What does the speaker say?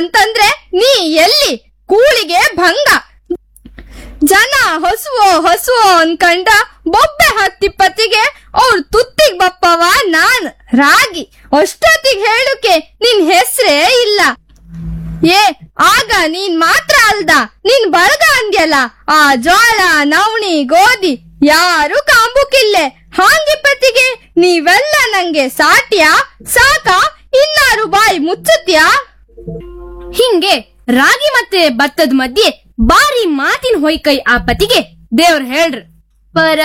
ಅಂತಂದ್ರೆ ನೀ ಎಲ್ಲಿ ಕೂಳಿಗೆ ಭಂಗ ಜನ ಹೊಸುವೋ ಹೊಸುವೋ ಅನ್ಕಂಡ ಬೊಬ್ಬೆ ಹತ್ತಿಪ್ಪತ್ತಿಗೆ ಅವ್ರ ತುತ್ತಿಗ್ ಬಪ್ಪವ ನಾನ್ ರಾಗಿ ಅಷ್ಟೊತ್ತಿಗೆ ಹೇಳುಕೆ ನಿನ್ ಹೆಸ್ರೇ ಇಲ್ಲ ಏ ಆಗ ನೀನ್ ಮಾತ್ರ ಅಲ್ದ ನೀನ್ ಬಳಗ ಅಂದ್ಯಲ್ಲ ಆ ಜೋಳ ನವಣಿ ಗೋಧಿ ಯಾರು ಕಾಂಬುಕಿಲ್ಲೆ ಹಾಂಗಿಪ್ಪತ್ತಿಗೆ ನೀವೆಲ್ಲ ನಂಗೆ ಸಾಟ್ಯಾ ಸಾಕ ಇನ್ನಾರು ಬಾಯಿ ಮುಚ್ಚುತ್ಯಾ ಹಿಂಗೆ ರಾಗಿ ಮತ್ತೆ ಭತ್ತದ ಮಧ್ಯೆ ಬಾರಿ ಮಾತಿನ ಹೊಯ್ಕೈ ಆ ಪತಿಗೆ ದೇವ್ರ ಹೇಳ್ರ ಪರ